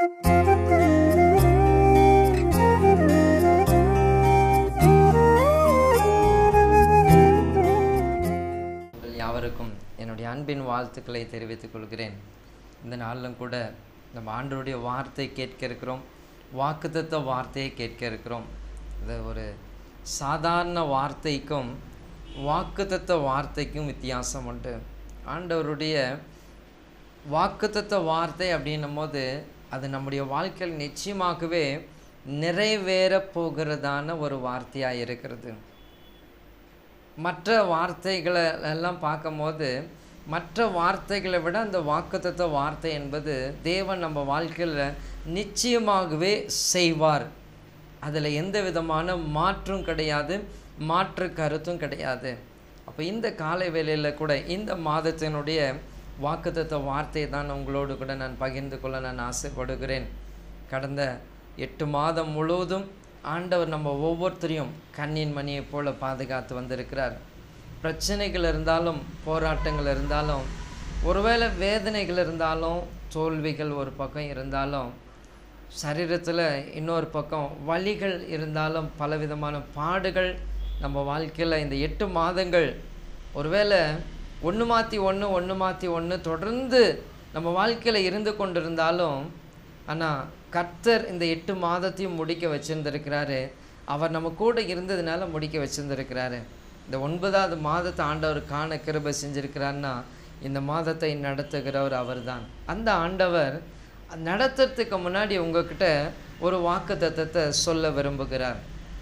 உங்கள் யாவருக்கும் என்னுடைய அன்பின் வாழ்த்துக்களை தெரிவித்துக் கொள்கிறேன் இந்த நாளிலும் கூட நம்ம ஆண்டவருடைய வார்த்தை கேட்க இருக்கிறோம் வாக்குத்தத்த வார்த்தையை கேட்க இருக்கிறோம் இது ஒரு சாதாரண வார்த்தைக்கும் வாக்குத்தத்த வார்த்தைக்கும் வித்தியாசம் உண்டு ஆண்டவருடைய வாக்குத்தத்த வார்த்தை அப்படின்னும் போது அது நம்முடைய வாழ்க்கையில் நிச்சயமாகவே நிறைவேறப் போகிறதான ஒரு வார்த்தையாக இருக்கிறது மற்ற வார்த்தைகளை எல்லாம் பார்க்கும்போது மற்ற வார்த்தைகளை விட அந்த வாக்குத்தத்த வார்த்தை என்பது தேவன் நம்ம வாழ்க்கையில் நிச்சயமாகவே செய்வார் அதில் எந்த விதமான மாற்றும் கிடையாது மாற்று கருத்தும் கிடையாது அப்போ இந்த காலை வேளையில் கூட இந்த மாதத்தினுடைய வாக்குத்தத்த வார்த்தையை தான் உங்களோடு கூட நான் பகிர்ந்து கொள்ள நான் ஆசைப்படுகிறேன் கடந்த எட்டு மாதம் முழுவதும் ஆண்டவர் நம்ம ஒவ்வொருத்தரையும் கண்ணின் மணியைப் போல பாதுகாத்து வந்திருக்கிறார் பிரச்சனைகள் இருந்தாலும் போராட்டங்கள் இருந்தாலும் ஒருவேளை வேதனைகள் இருந்தாலும் தோல்விகள் ஒரு பக்கம் இருந்தாலும் சரீரத்தில் இன்னொரு பக்கம் வலிகள் இருந்தாலும் பலவிதமான பாடுகள் நம்ம வாழ்க்கையில் இந்த எட்டு மாதங்கள் ஒருவேளை ஒன்று மாற்றி ஒன்று ஒன்று மாற்றி ஒன்று தொடர்ந்து நம்ம வாழ்க்கையில் இருந்து கொண்டிருந்தாலும் ஆனால் கர்த்தர் இந்த எட்டு மாதத்தையும் முடிக்க வச்சிருந்திருக்கிறாரு அவர் நம்ம கூட இருந்ததுனால முடிக்க வச்சிருந்திருக்கிறாரு இந்த ஒன்பதாவது மாதத்தை ஆண்டவர் காண கிருபை செஞ்சிருக்கிறாருன்னா இந்த மாதத்தை நடத்துகிறவர் அவர்தான் அந்த ஆண்டவர் நடத்துறதுக்கு முன்னாடி உங்ககிட்ட ஒரு வாக்கு தத்தத்தை சொல்ல விரும்புகிறார்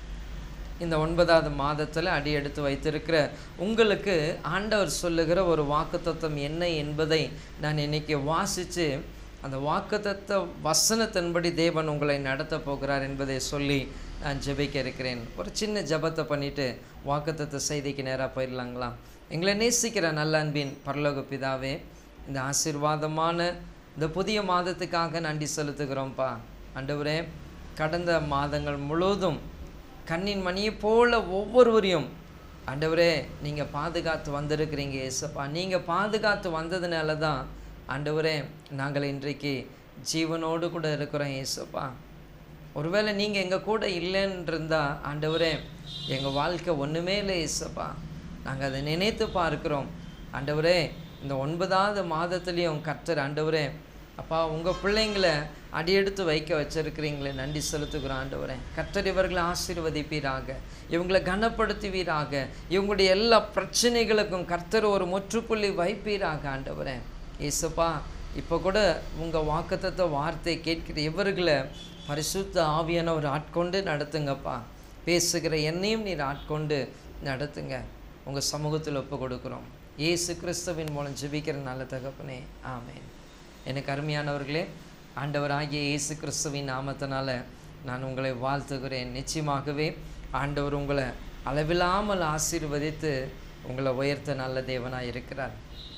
இந்த ஒன்பதாவது மாதத்தில் அடி எடுத்து வைத்திருக்கிற உங்களுக்கு ஆண்டவர் சொல்லுகிற ஒரு வாக்குத்தத்தம் என்ன என்பதை நான் இன்னைக்கு வாசித்து அந்த வாக்குத்தத்த வசனத்தின்படி தேவன் உங்களை நடத்த போகிறார் என்பதை சொல்லி நான் ஜெபிக்க இருக்கிறேன் ஒரு சின்ன ஜெபத்தை பண்ணிட்டு வாக்குத்தத்த செய்திக்கு நேராக போயிடலாங்களா எங்களை நேசிக்கிற நல்ல அன்பின் பரலோக பிதாவே இந்த ஆசீர்வாதமான இந்த புதிய மாதத்துக்காக நன்றி செலுத்துகிறோம்ப்பா ஆண்டவரே கடந்த மாதங்கள் முழுவதும் கண்ணின் மணியைப் போல ஒவ்வொருவரையும் ஆண்டவரே நீங்கள் பாதுகாத்து வந்திருக்கிறீங்க ஏசப்பா நீங்கள் பாதுகாத்து வந்ததுனால தான் ஆண்டவரே நாங்கள் இன்றைக்கு ஜீவனோடு கூட இருக்கிறோம் ஏசப்பா ஒருவேளை நீங்கள் எங்கள் கூட இல்லைன்னு இருந்தால் ஆண்டவரே எங்கள் வாழ்க்கை ஒன்றுமே இல்லை ஏசப்பா நாங்கள் அதை நினைத்து பார்க்கிறோம் ஆண்டவரே இந்த ஒன்பதாவது மாதத்துலேயும் கர்த்தர் ஆண்டவரே அப்பா உங்கள் பிள்ளைங்களை அடியெடுத்து வைக்க வச்சிருக்கிறீங்களே நன்றி செலுத்துகிறோம் ஆண்டவரே கர்த்தர் இவர்களை ஆசீர்வதிப்பீராக இவங்களை கனப்படுத்துவீராக இவங்களுடைய எல்லா பிரச்சனைகளுக்கும் கர்த்தர் ஒரு முற்றுப்புள்ளி வைப்பீராக ஆண்டவரே ஏசப்பா இப்போ கூட உங்கள் வாக்குத்தத்த வார்த்தை கேட்கிற இவர்களை பரிசுத்த ஆவியானவர் ஆட்கொண்டு நடத்துங்கப்பா பேசுகிற என்னையும் நீர் ஆட்கொண்டு நடத்துங்க உங்கள் சமூகத்தில் ஒப்பு கொடுக்குறோம் இயேசு கிறிஸ்துவின் மூலம் ஜெபிக்கிற நல்ல தகப்பனே ஆமென் எனக்கு அருமையானவர்களே ஆண்டவராகிய இயேசு கிறிஸ்துவின் நாமத்தினால நான் உங்களை வாழ்த்துகிறேன் நிச்சயமாகவே ஆண்டவர் உங்களை அளவில்லாமல் ஆசீர்வதித்து உங்களை உயர்த்த நல்ல தேவனாக இருக்கிறார்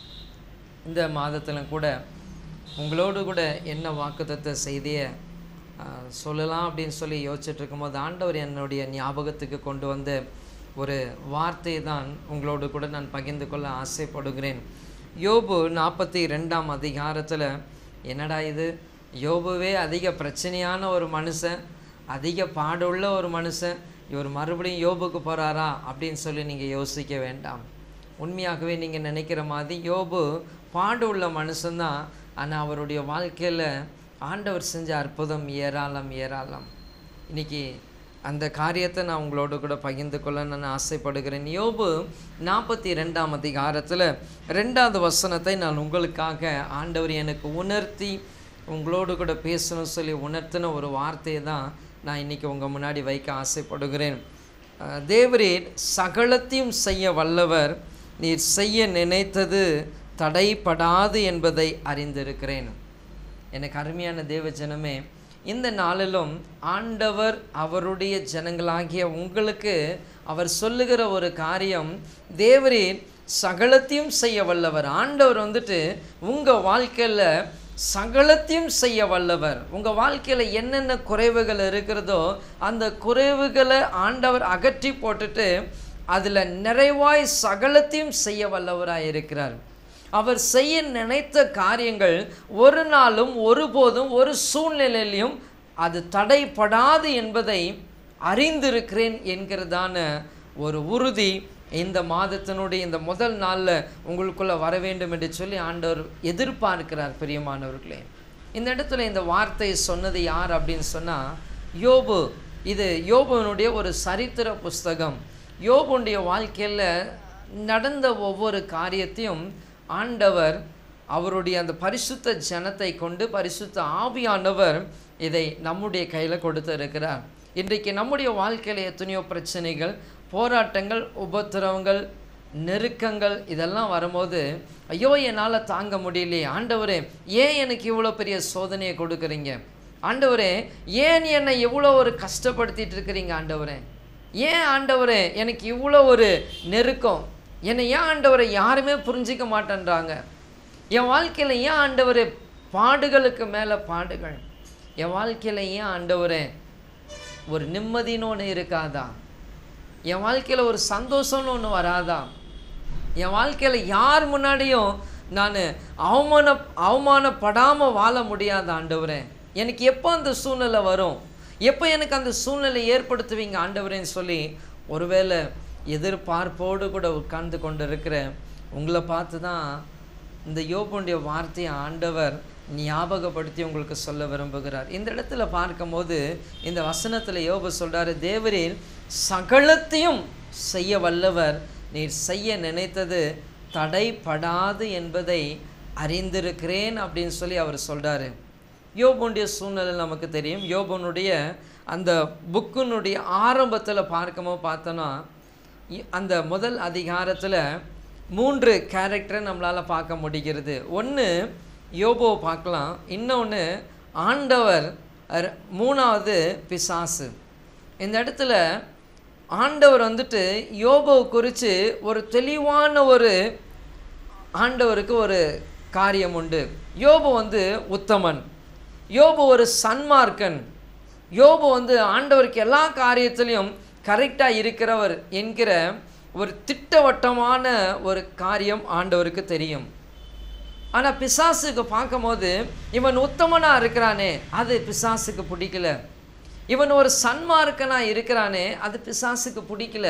இந்த மாதத்தில் கூட உங்களோடு கூட என்ன வாக்குத்தத்த செய்தியை ஆஹ், சொல்லலாம் அப்படின்னு சொல்லி யோசிச்சுட்டு இருக்கும்போது ஆண்டவர் என்னுடைய ஞாபகத்துக்கு கொண்டு வந்த ஒரு வார்த்தை தான் உங்களோடு கூட நான் பகிர்ந்து கொள்ள ஆசைப்படுகிறேன் யோபு நாற்பத்தி ரெண்டாம் அதிகாரத்தில் என்னடா இது யோபுவே அதிக பிரச்சனையான ஒரு மனுஷன் அதிக பாடுள்ள ஒரு மனுஷன் இவர் மறுபடியும் யோபுக்கு போகிறாரா அப்படின்னு சொல்லி நீங்கள் யோசிக்க வேண்டாம் உண்மையாகவே நீங்கள் நினைக்கிற மாதிரி யோபு பாடு உள்ள மனுஷன்தான் ஆனால் அவருடைய வாழ்க்கையில் ஆண்டவர் செஞ்ச அற்புதம் ஏராளம் ஏராளம் இன்னைக்கு அந்த காரியத்தை நான் உங்களோடு கூட பகிர்ந்து கொள்ள நான் ஆசைப்படுகிறேன் யோபு நாற்பத்தி ரெண்டாம் அதிகாரத்தில் ரெண்டாவது வசனத்தை நான் உங்களுக்காக ஆண்டவர் எனக்கு உணர்த்தி உங்களோடு கூட பேசணும் சொல்லி உணர்த்தின ஒரு வார்த்தையை தான் நான் இன்னைக்கு உங்கள் முன்னாடி வைக்க ஆசைப்படுகிறேன் அஹ், தேவரீர் சகலத்தையும் செய்ய வல்லவர் நீர் செய்ய நினைத்தது தடைப்படாது என்பதை அறிந்திருக்கிறேன் எனக்கு அருமையான தேவ ஜனமே இந்த நாளிலும் ஆண்டவர் அவருடைய ஜனங்களாகிய உங்களுக்கு அவர் சொல்லுகிற ஒரு காரியம் தேவரீர் சகலத்தையும் செய்ய வல்லவர் ஆண்டவர் வந்துட்டு உங்கள் வாழ்க்கையில் சகலத்தையும் செய்ய வல்லவர் உங்கள் வாழ்க்கையில் என்னென்ன குறைவுகள் இருக்கிறதோ அந்த குறைவுகளை ஆண்டவர் அகற்றி போட்டுட்டு அதில் நிறைவாய் சகலத்தையும் செய்ய வல்லவராக இருக்கிறார் அவர் செய்ய நினைத்த காரியங்கள் ஒரு நாளும் ஒருபோதும் ஒரு சூழ்நிலையிலும் அது தடைப்படாது என்பதை அறிந்திருக்கிறேன் என்கிறதான ஒரு உறுதி இந்த மாதத்தினுடைய இந்த முதல் நாளில் உங்களுக்குள்ள வர வேண்டும் என்று சொல்லி ஆண்டவர் எதிர்பார்க்கிறார் பிரியமானவர்களே இந்த இடத்துல இந்த வார்த்தையை சொன்னது யார் அப்படின்னு சொன்னால் யோபு இது யோபுனுடைய ஒரு சரித்திர புஸ்தகம் யோபுடைய வாழ்க்கையில் நடந்த ஒவ்வொரு காரியத்தையும் ஆண்டவர் அவருடைய அந்த பரிசுத்த ஜனத்தை கொண்டு பரிசுத்த ஆவியானவர் இதை நம்முடைய கையில் கொடுத்திருக்கிறார் இன்றைக்கு நம்முடைய வாழ்க்கையில் எத்தனையோ பிரச்சனைகள் போராட்டங்கள் உபத்திரவங்கள் நெருக்கங்கள் இதெல்லாம் வரும்போது ஐயோ என்னால் தாங்க முடியலையே ஆண்டவரே ஏன் எனக்கு இவ்வளோ பெரிய சோதனையை கொடுக்குறீங்க ஆண்டவரே ஏன் என்னை இவ்வளோ ஒரு கஷ்டப்படுத்திட்டு இருக்கிறீங்க ஆண்டவரே ஏன் ஆண்டவரே எனக்கு இவ்வளோ ஒரு நெருக்கம் என்னை ஏன் ஆண்டவரை யாருமே புரிஞ்சிக்க மாட்டேன்றாங்க என் வாழ்க்கையில் ஏன் ஆண்டவரே பாடுகளுக்கு மேலே பாடுகள் என் வாழ்க்கையில் ஏன் ஆண்டவரே ஒரு நிம்மதின்னு ஒன்று இருக்காதா என் வாழ்க்கையில் ஒரு சந்தோஷம்னு ஒன்று வராதா என் வாழ்க்கையில் யார் முன்னாடியும் நான் அவமான அவமானப்படாமல் வாழ முடியாத ஆண்டவரே எனக்கு எப்போ அந்த சூழ்நிலை வரும் எப்போ எனக்கு அந்த சூழ்நிலை ஏற்படுத்துவீங்க ஆண்டவரேன்னு சொல்லி ஒருவேளை எதிர்பார்ப்போடு கூட உட்கார்ந்து கொண்டு இருக்கிற உங்களை பார்த்து தான் இந்த யோபுடைய வார்த்தையை ஆண்டவர் ஞாபகப்படுத்தி உங்களுக்கு சொல்ல விரும்புகிறார் இந்த இடத்துல பார்க்கும்போது இந்த வசனத்தில் யோபு சொல்றாரு தேவரீர் சகலத்தையும் செய்ய வல்லவர் நீர் செய்ய நினைத்தது தடைப்படாது என்பதை அறிந்திருக்கிறேன் அப்படின்னு சொல்லி அவர் சொல்றாரு யோபுடைய சூழ்நிலை நமக்கு தெரியும் யோபனுடைய அந்த புக்கினுடைய ஆரம்பத்தில் பார்க்கும்போது பார்த்தோன்னா இ- அந்த முதல் அதிகாரத்தில் மூன்று கேரக்டரை நம்மளால் பார்க்க முடிகிறது ஒன்று யோபோவை பார்க்கலாம் இன்னொன்று ஆண்டவர் அர்- மூணாவது பிசாசு இந்த இடத்துல ஆண்டவர் வந்துட்டு யோபோவை குறித்து ஒரு தெளிவான ஒரு ஆண்டவருக்கு ஒரு காரியம் உண்டு யோபு வந்து உத்தமன் யோபு ஒரு சன்மார்க்கன் யோபு வந்து ஆண்டவருக்கு எல்லா காரியத்திலையும் கரெக்டாக இருக்கிறவர் என்கிற ஒரு திட்டவட்டமான ஒரு காரியம் ஆண்டவருக்கு தெரியும் ஆனால் பிசாசுக்கு பார்க்கும்போது இவன் உத்தமனாக இருக்கிறானே அது பிசாசுக்கு பிடிக்கல இவன் ஒரு சன்மார்க்கனாக இருக்கிறானே அது பிசாசுக்கு பிடிக்கல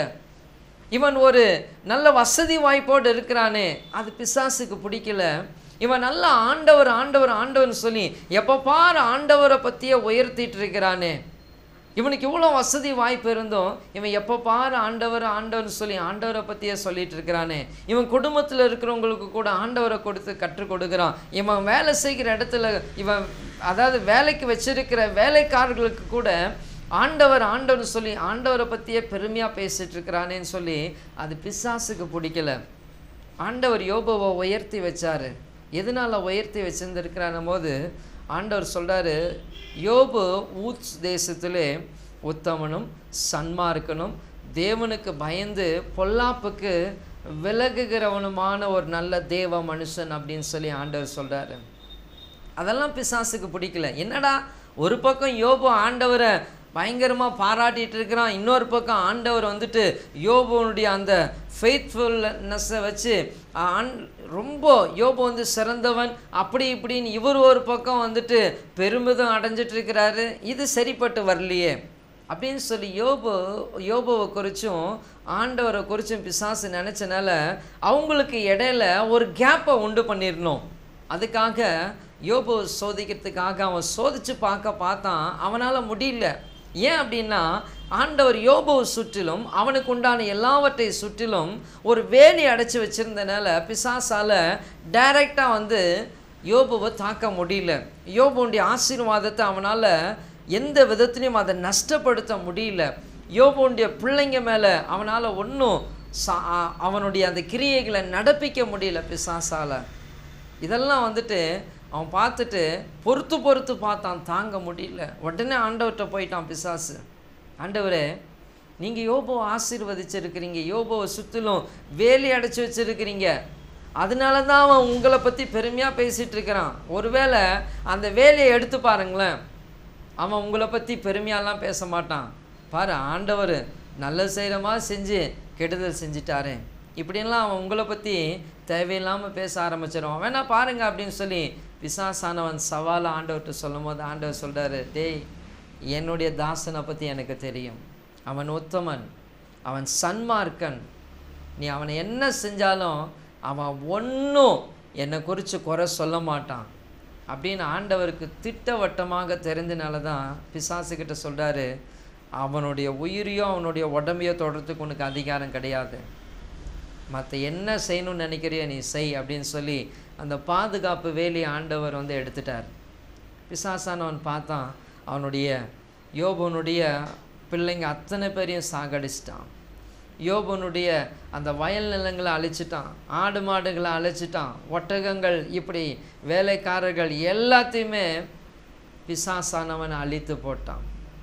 இவன் ஒரு நல்ல வசதி வாய்ப்போடு இருக்கிறானே அது பிசாசுக்கு பிடிக்கல இவன் நல்ல ஆண்டவர் ஆண்டவர் ஆண்டவர்னு சொல்லி எப்போ பாரு ஆண்டவரை பற்றியே உயர்த்திட்டு இருக்கிறானே இவனுக்கு இவ்வளோ வசதி வாய்ப்பு இருந்தும் இவன் எப்போ பாரு ஆண்டவர் ஆண்டவர்னு சொல்லி ஆண்டவரை பற்றியே சொல்லிட்டு இருக்கிறானே இவன் குடும்பத்தில் இருக்கிறவங்களுக்கு கூட ஆண்டவரை கொடுத்து கற்றுக் கொடுக்குறான் இவன் வேலை செய்கிற இடத்துல இவன் அதாவது வேலைக்கு வச்சிருக்கிற வேலைக்காரர்களுக்கு கூட ஆண்டவர் ஆண்டவர்னு சொல்லி ஆண்டவரை பற்றியே பெருமையாக பேசிட்டு இருக்கிறானேன்னு சொல்லி அது பிசாசுக்கு பிடிக்கல ஆண்டவர் யோபுவை உயர்த்தி வச்சாரு எதனால உயர்த்தி வச்சிருந்திருக்கிறான் போது ஆண்டவர் சொல்றாரு யோபு ஊத்ஸ் தேசத்திலே உத்தமனும் சன்மார்க்கனும் தேவனுக்கு பயந்து பொல்லாப்புக்கு விலகுகிறவனுமான ஒரு நல்ல தேவ மனுஷன் அப்படின்னு சொல்லி ஆண்டவர் சொல்றாரு அதெல்லாம் பிசாசுக்கு பிடிக்கல என்னடா ஒரு பக்கம் யோபு ஆண்டவரை பயங்கரமாக பாராட்டிட்டு இருக்கிறான் இன்னொரு பக்கம் ஆண்டவர் வந்துட்டு யோபுனுடைய அந்த ஃபெய்த்ஃபுல்னஸை வச்சு ஆண் ரொம்ப யோபு வந்து சிறந்தவன் அப்படி இப்படின்னு இவர் ஒரு பக்கம் வந்துட்டு பெருமிதம் அடைஞ்சிட்டு இருக்கிறாரு இது சரிப்பட்டு வரலையே அப்படின்னு சொல்லி யோபு யோபுவை குறித்தும் ஆண்டவரை குறித்தும் பிசாசு நினச்சனால அவங்களுக்கு இடையில ஒரு கேப்பை உண்டு பண்ணிடணும் அதுக்காக யோபு சோதிக்கிறதுக்காக அவன் சோதித்து பார்க்க பார்த்தான் அவனால் முடியல ஏன் அப்படின்னா ஆண்டவர் யோபுவை சுற்றிலும் அவனுக்கு உண்டான எல்லாவற்றை சுற்றிலும் ஒரு வேலி அடைச்சி வச்சிருந்தனால பிசாசால டைரெக்டாக வந்து யோபுவை தாக்க முடியல யோபுடைய ஆசீர்வாதத்தை அவனால் எந்த விதத்துலையும் அதை நஷ்டப்படுத்த முடியல யோபுடைய பிள்ளைங்க மேலே அவனால் ஒன்றும் சா அவனுடைய அந்த கிரியைகளை நடப்பிக்க முடியல பிசாசால இதெல்லாம் வந்துட்டு அவன் பார்த்துட்டு பொறுத்து பொறுத்து பார்த்தான் தாங்க முடியல உடனே ஆண்டவர்கிட்ட போயிட்டான் பிசாசு ஆண்டவரே நீங்கள் யோபோவை ஆசீர்வதிச்சிருக்கிறீங்க யோபோவை சுற்றிலும் வேலி அடைச்சி வச்சிருக்கிறீங்க அதனால தான் அவன் உங்களை பற்றி பெருமையாக பேசிகிட்டு இருக்கிறான் ஒருவேளை அந்த வேலையை எடுத்து பாருங்களேன் அவன் உங்களை பற்றி பெருமையாலாம் பேச மாட்டான் பாரு ஆண்டவர் நல்லது செய்கிற மாதிரி செஞ்சு கெடுதல் செஞ்சிட்டாரே இப்படியெல்லாம் அவன் உங்களை பற்றி தேவையில்லாமல் பேச ஆரம்பிச்சிடும் வேணா பாருங்க அப்படின்னு சொல்லி பிசாசானவன் சவாலை ஆண்டவர்கிட்ட சொல்லும் போது ஆண்டவர் சொல்கிறாரு டேய் என்னுடைய தாசனை பற்றி எனக்கு தெரியும் அவன் உத்தமன் அவன் சன்மார்க்கன் நீ அவனை என்ன செஞ்சாலும் அவன் ஒன்றும் என்னை குறித்து குறை சொல்ல மாட்டான் அப்படின்னு ஆண்டவருக்கு திட்டவட்டமாக தெரிஞ்சனால தான் பிசாசுக்கிட்ட சொல்கிறாரு அவனுடைய உயிரையோ அவனுடைய உடம்பையோ தொடர்றதுக்கு உனக்கு அதிகாரம் கிடையாது மற்ற என்ன செய்யணும்னு நினைக்கிறியோ நீ செய் அப்படின்னு சொல்லி அந்த பாதுகாப்பு வேலியை ஆண்டவர் வந்து எடுத்துட்டார் பிசாசானவன் பார்த்தான் அவனுடைய யோபனுடைய பிள்ளைங்க அத்தனை பேரையும் சாகடிச்சிட்டான் யோபனுடைய அந்த வயல் நிலங்களை அழிச்சிட்டான் ஆடு மாடுகளை அழிச்சிட்டான் ஒட்டகங்கள் இப்படி வேலைக்காரர்கள் எல்லாத்தையுமே பிசாசானவன் அழித்து போட்டான்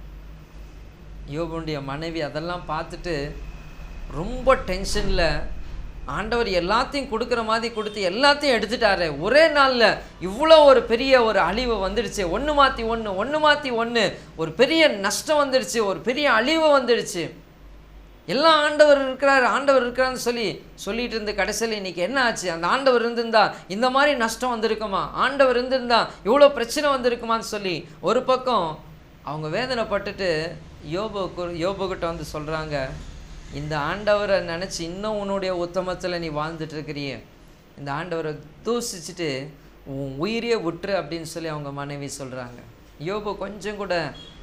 யோபனுடைய மனைவி அதெல்லாம் பார்த்துட்டு ரொம்ப டென்ஷனில் ஆண்டவர் எல்லாத்தையும் கொடுக்குற மாதிரி கொடுத்து எல்லாத்தையும் எடுத்துட்டாரு ஒரே நாளில் இவ்வளோ ஒரு பெரிய ஒரு அழிவு வந்துடுச்சு ஒன்று மாற்றி ஒன்று ஒன்று மாற்றி ஒன்று ஒரு பெரிய நஷ்டம் வந்துடுச்சு ஒரு பெரிய அழிவு வந்துடுச்சு எல்லாம் ஆண்டவர் இருக்கிறார் ஆண்டவர் இருக்கிறான்னு சொல்லி சொல்லிட்டு இருந்து கடைசியில் இன்னைக்கு என்ன ஆச்சு அந்த ஆண்டவர் இருந்திருந்தா இந்த மாதிரி நஷ்டம் வந்திருக்குமா ஆண்டவர் இருந்திருந்தா இவ்வளோ பிரச்சனை வந்திருக்குமான்னு சொல்லி ஒரு பக்கம் அவங்க வேதனைப்பட்டுட்டு யோபு கு- யோபுகிட்ட வந்து சொல்கிறாங்க இந்த ஆண்டவரை நினச்சி இன்னும் உன்னுடைய உத்தமத்தில் நீ வாழ்ந்துட்டு இருக்கிறியே இந்த ஆண்டவரை தூசிச்சுட்டு உன் உயிரையே விட்டுரு அப்படின்னு சொல்லி அவங்க மனைவி சொல்கிறாங்க யோபு கொஞ்சம் கூட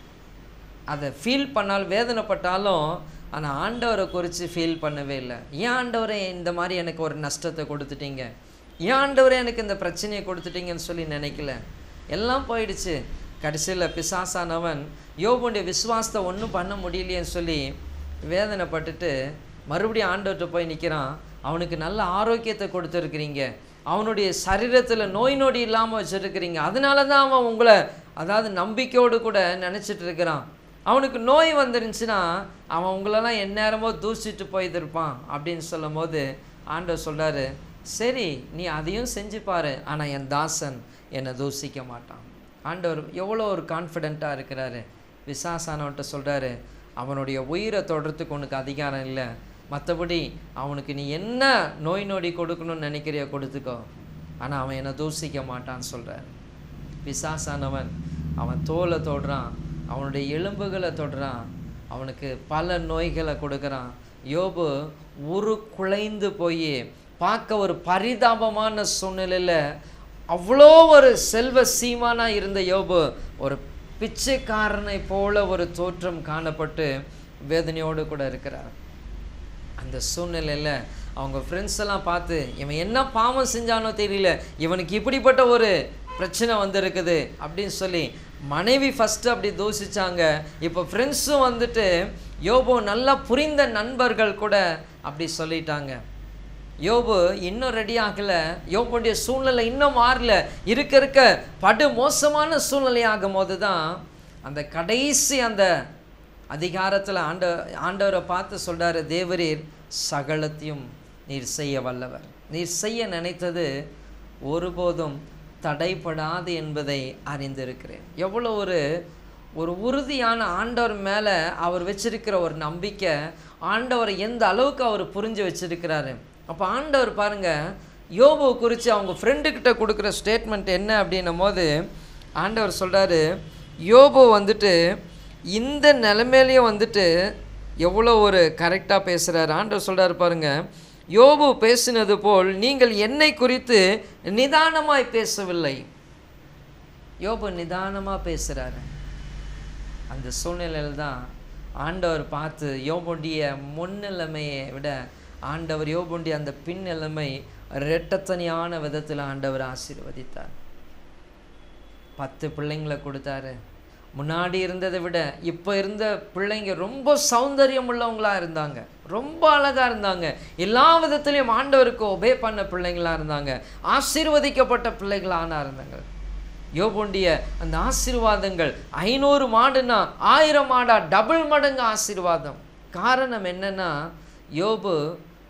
அதை ஃபீல் பண்ணால் வேதனைப்பட்டாலும் ஆனால் ஆண்டவரை குறித்து ஃபீல் பண்ணவே இல்லை ஏன் ஆண்டவரை இந்த மாதிரி எனக்கு ஒரு நஷ்டத்தை கொடுத்துட்டீங்க ஏன் ஆண்டவரே எனக்கு இந்த பிரச்சனையை கொடுத்துட்டீங்கன்னு சொல்லி நினைக்கல எல்லாம் போயிடுச்சு கடைசியில் பிசாசானவன் யோபுடைய விசுவாசத்தை ஒன்றும் பண்ண முடியலையேன்னு சொல்லி வேதனைப்பட்டுட்டு மறுபடியும் ஆண்டவர்கிட்ட போய் நிற்கிறான் அவனுக்கு நல்ல ஆரோக்கியத்தை கொடுத்துருக்கிறீங்க அவனுடைய சரீரத்தில் நோய் நொடி இல்லாமல் வச்சுருக்கிறீங்க அதனால தான் அவன் உங்களை அதாவது நம்பிக்கையோடு கூட நினச்சிட்டு இருக்கிறான் அவனுக்கு நோய் வந்துருந்துச்சுன்னா அவன் உங்களெல்லாம் எந்நேரமோ தூசிட்டு போய்திருப்பான் அப்படின்னு சொல்லும் போது ஆண்டவர் சொல்கிறாரு சரி நீ அதையும் செஞ்சு பாரு ஆனால் என் தாசன் என்னை தூசிக்க மாட்டான் ஆண்டவர் எவ்வளோ ஒரு கான்ஃபிடெண்ட்டாக இருக்கிறாரு விசாசானவன்ட்ட சொல்கிறாரு அவனுடைய உயிரை தொடர்றதுக்கு உனக்கு அதிகாரம் இல்லை மற்றபடி அவனுக்கு நீ என்ன நோய் நொடி கொடுக்கணும்னு நினைக்கிறியோ கொடுத்துக்கோ ஆனால் அவன் என்னை தூசிக்க மாட்டான்னு சொல்கிறார் பிசாசானவன் அவன் தோலை தொடுறான் அவனுடைய எலும்புகளை தொடுறான் அவனுக்கு பல நோய்களை கொடுக்குறான் யோபு உரு குலைந்து போய் பார்க்க ஒரு பரிதாபமான சூழ்நிலையில் அவ்வளோ ஒரு செல்வ சீமானா இருந்த யோபு ஒரு பிச்சைக்காரனை போல ஒரு தோற்றம் காணப்பட்டு வேதனையோடு கூட இருக்கிறார் அந்த சூழ்நிலையில் அவங்க ஃப்ரெண்ட்ஸ் எல்லாம் பார்த்து இவன் என்ன பாவம் செஞ்சானோ தெரியல இவனுக்கு இப்படிப்பட்ட ஒரு பிரச்சனை வந்திருக்குது அப்படின்னு சொல்லி மனைவி ஃபஸ்ட்டு அப்படி தூசிச்சாங்க இப்போ ஃப்ரெண்ட்ஸும் வந்துட்டு யோபு நல்லா புரிந்த நண்பர்கள் கூட அப்படி சொல்லிட்டாங்க யோபு இன்னும் ரெடி ஆகல யோபுடைய சூழ்நிலை இன்னும் மாறல இருக்க இருக்க படு மோசமான சூழ்நிலை ஆகும் போது தான் அந்த கடைசி அந்த அதிகாரத்தில் ஆண்ட ஆண்டவரை பார்த்து சொல்றாரு தேவரீர் சகலத்தையும் நீர் செய்ய வல்லவர் நீர் செய்ய நினைத்தது ஒருபோதும் தடைப்படாது என்பதை அறிந்திருக்கிறேன் எவ்வளோ ஒரு ஒரு உறுதியான ஆண்டவர் மேலே அவர் வச்சிருக்கிற ஒரு நம்பிக்கை ஆண்டவரை எந்த அளவுக்கு அவர் புரிஞ்சு வச்சிருக்கிறாரு அப்போ ஆண்டவர் பாருங்க யோபு குறித்து அவங்க ஃப்ரெண்டுக்கிட்ட கொடுக்குற ஸ்டேட்மெண்ட் என்ன அப்படின்னும் போது ஆண்டவர் சொல்கிறாரு யோபு வந்துட்டு இந்த நிலைமையிலையும் வந்துட்டு எவ்வளோ ஒரு கரெக்டாக பேசுகிறாரு ஆண்டவர் சொல்கிறாரு பாருங்க யோபு பேசினது போல் நீங்கள் என்னை குறித்து நிதானமாய் பேசவில்லை யோபு நிதானமாக பேசுகிறாரு அந்த சூழ்நிலையில் தான் ஆண்டவர் பார்த்து யோபுண்டிய முன்னிலைமையை விட ஆண்டவர் யோபுண்டிய அந்த பின் நிலைமை இரட்டத்தனியான விதத்தில் ஆண்டவர் ஆசீர்வதித்தார் பத்து பிள்ளைங்களை கொடுத்தாரு முன்னாடி இருந்ததை விட இப்போ இருந்த பிள்ளைங்க ரொம்ப சௌந்தரியம் உள்ளவங்களா இருந்தாங்க ரொம்ப அழகா இருந்தாங்க எல்லா விதத்துலேயும் ஆண்டவருக்கு ஒபே பண்ண பிள்ளைங்களா இருந்தாங்க ஆசீர்வதிக்கப்பட்ட பிள்ளைகளான இருந்தாங்க யோபுண்டிய அந்த ஆசீர்வாதங்கள் ஐநூறு மாடுனா ஆயிரம் மாடா டபுள் மடங்கு ஆசீர்வாதம் காரணம் என்னன்னா யோபு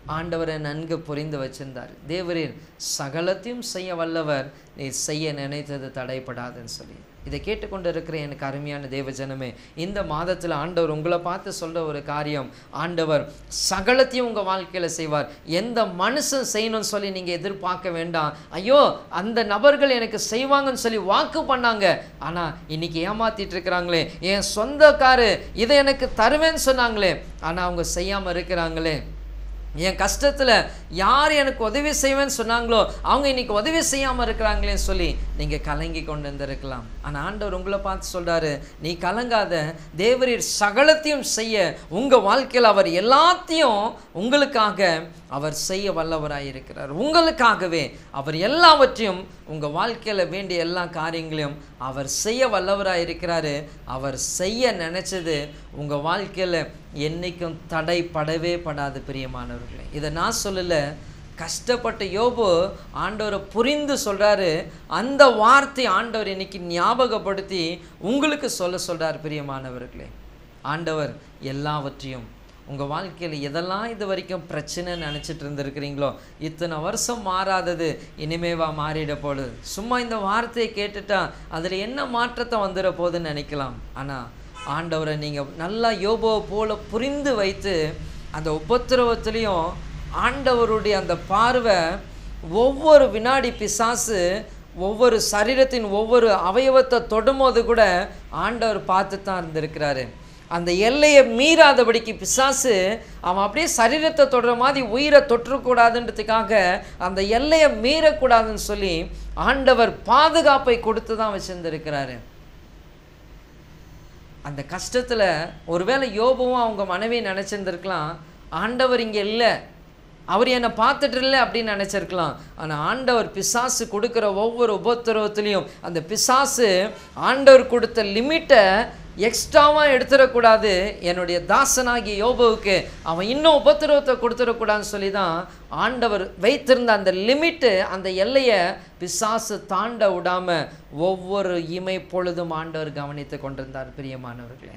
ஆண்டவரை நன்கு புரிந்து வச்சிருந்தார் தேவரீர் சகலத்தையும் செய்ய வல்லவர் நீ செய்ய நினைத்தது தடைப்படாதுன்னு சொல்லி இதை கேட்டுக்கொண்டு இருக்கிற எனக்கு அருமையான தேவ ஜனமே இந்த மாதத்தில் ஆண்டவர் உங்களை பார்த்து சொல்கிற ஒரு காரியம் ஆண்டவர் சகலத்தையும் உங்கள் வாழ்க்கையில் செய்வார் எந்த மனுஷன் செய்யணும்னு சொல்லி நீங்கள் எதிர்பார்க்க வேண்டாம் ஐயோ அந்த நபர்கள் எனக்கு செய்வாங்கன்னு சொல்லி வாக்கு பண்ணாங்க ஆனால் இன்னைக்கு ஏமாத்திட்டு இருக்கிறாங்களே என் சொந்தக்காரு இதை எனக்கு தருவேன்னு சொன்னாங்களே ஆனால் அவங்க செய்யாமல் இருக்கிறாங்களே என் கஷ்டத்தில் யார் எனக்கு உதவி செய்வேன்னு சொன்னாங்களோ அவங்க இன்னைக்கு உதவி செய்யாமல் இருக்கிறாங்களேன்னு சொல்லி நீங்கள் கலங்கி கொண்டு இருந்திருக்கலாம் ஆனால் ஆண்டவர் உங்களை பார்த்து சொல்கிறாரு நீ கலங்காத தேவரீர் சகலத்தையும் செய்ய உங்கள் வாழ்க்கையில் அவர் எல்லாத்தையும் உங்களுக்காக அவர் செய்ய வல்லவராய் இருக்கிறார் உங்களுக்காகவே அவர் எல்லாவற்றையும் உங்கள் வாழ்க்கையில் வேண்டிய எல்லா காரியங்களையும் அவர் செய்ய வல்லவராய் இருக்கிறாரு அவர் செய்ய நினச்சது உங்கள் வாழ்க்கையில் என்றைக்கும் தடைப்படவே படாது பிரியமானவர்களே இதை நான் சொல்லலை கஷ்டப்பட்ட யோபு ஆண்டவரை புரிந்து சொல்கிறாரு அந்த வார்த்தை ஆண்டவர் இன்னைக்கு ஞாபகப்படுத்தி உங்களுக்கு சொல்ல சொல்கிறார் பிரியமானவர்களே ஆண்டவர் எல்லாவற்றையும் உங்கள் வாழ்க்கையில் எதெல்லாம் இது வரைக்கும் பிரச்சனைன்னு நினச்சிட்டு இருந்திருக்கிறீங்களோ இத்தனை வருஷம் மாறாதது இனிமேவா மாறிட போகுது சும்மா இந்த வார்த்தையை கேட்டுட்டா அதில் என்ன மாற்றத்தை வந்துட போகுதுன்னு நினைக்கலாம் ஆனால் ஆண்டவரை நீங்கள் நல்லா யோபோவை போல புரிந்து வைத்து அந்த உபத்திரவத்திலையும் ஆண்டவருடைய அந்த பார்வை ஒவ்வொரு வினாடி பிசாசு ஒவ்வொரு சரீரத்தின் ஒவ்வொரு அவயவத்தை தொடும்போது கூட ஆண்டவர் பார்த்து தான் இருந்திருக்கிறாரு அந்த எல்லையை மீறாதபடிக்கு பிசாசு அவன் அப்படியே சரீரத்தை தொடுற மாதிரி உயிரை தொற்றக்கூடாதுன்றதுக்காக அந்த எல்லையை மீறக்கூடாதுன்னு சொல்லி ஆண்டவர் பாதுகாப்பை கொடுத்து தான் வச்சுருந்துருக்கிறாரு அந்த கஷ்டத்தில் ஒருவேளை யோபுவும் அவங்க மனைவி நினச்சிருந்துருக்கலாம் ஆண்டவர் இங்கே இல்லை அவர் என்னை பார்த்துட்டு இல்லை அப்படின்னு நினச்சிருக்கலாம் ஆனால் ஆண்டவர் பிசாசு கொடுக்குற ஒவ்வொரு உபத்திரவத்துலேயும் அந்த பிசாசு ஆண்டவர் கொடுத்த லிமிட்டை எக்ஸ்ட்ராவாக எடுத்துடக்கூடாது என்னுடைய தாசனாகிய யோபுவுக்கு அவன் இன்னும் உபத்திரவத்தை கொடுத்துடக்கூடாதுன்னு சொல்லி தான் ஆண்டவர் வைத்திருந்த அந்த லிமிட்டு அந்த எல்லையை பிசாசு தாண்ட விடாமல் ஒவ்வொரு இமை பொழுதும் ஆண்டவர் கவனித்து கொண்டிருந்தார் பிரியமானவர்களே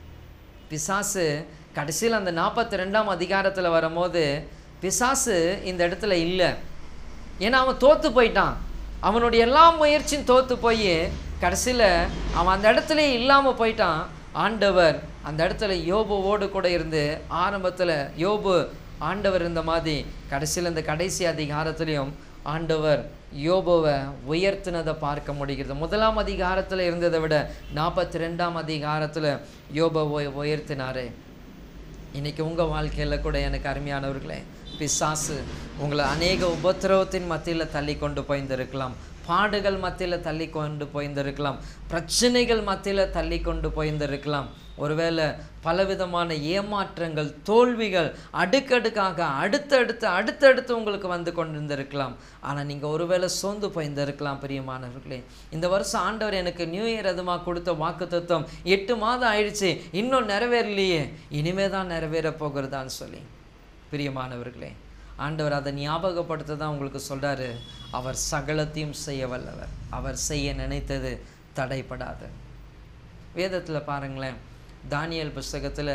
பிசாசு கடைசியில் அந்த நாற்பத்தி ரெண்டாம் அதிகாரத்தில் வரும்போது பிசாசு இந்த இடத்துல இல்லை ஏன்னா அவன் தோற்று போயிட்டான் அவனுடைய எல்லா முயற்சியும் தோற்று போய் கடைசியில் அவன் அந்த இடத்துல இல்லாமல் போயிட்டான் ஆண்டவர் அந்த இடத்துல யோபுவோடு கூட இருந்து ஆரம்பத்தில் யோபு ஆண்டவர் இருந்த மாதிரி கடைசியில் இந்த கடைசி அதிகாரத்துலேயும் ஆண்டவர் யோபுவை உயர்த்தினதை பார்க்க முடிகிறது முதலாம் அதிகாரத்தில் இருந்ததை விட நாற்பத்தி ரெண்டாம் அதிகாரத்தில் யோபுவை உயர்த்தினாரு இன்னைக்கு உங்கள் வாழ்க்கையில் கூட எனக்கு அருமையானவர்களே பிசாசு உங்களை அநேக உபத்திரவத்தின் மத்தியில் தள்ளி கொண்டு போயிருந்திருக்கலாம் பாடுகள் மத்தியில் தள்ளி கொண்டு போயிருந்திருக்கலாம் பிரச்சனைகள் மத்தியில் தள்ளி கொண்டு போயிருந்திருக்கலாம் ஒருவேளை பலவிதமான ஏமாற்றங்கள் தோல்விகள் அடுக்கடுக்காக அடுத்தடுத்து அடுத்தடுத்து உங்களுக்கு வந்து கொண்டிருந்திருக்கலாம் ஆனால் நீங்கள் ஒருவேளை சோர்ந்து போயிருந்திருக்கலாம் பிரியமானவர்களே இந்த வருஷம் ஆண்டவர் எனக்கு நியூ இயர் அதுமாக கொடுத்த வாக்குத்தத்தம் எட்டு மாதம் ஆயிடுச்சு இன்னும் நிறைவேறலையே இனிமே தான் நிறைவேற போகிறதான்னு சொல்லி பிரியமானவர்களே ஆண்டவர் அதை ஞாபகப்படுத்த தான் உங்களுக்கு சொல்கிறாரு அவர் சகலத்தையும் செய்ய வல்லவர் அவர் செய்ய நினைத்தது தடைப்படாது வேதத்தில் பாருங்களேன் தானியல் புஸ்தகத்தில்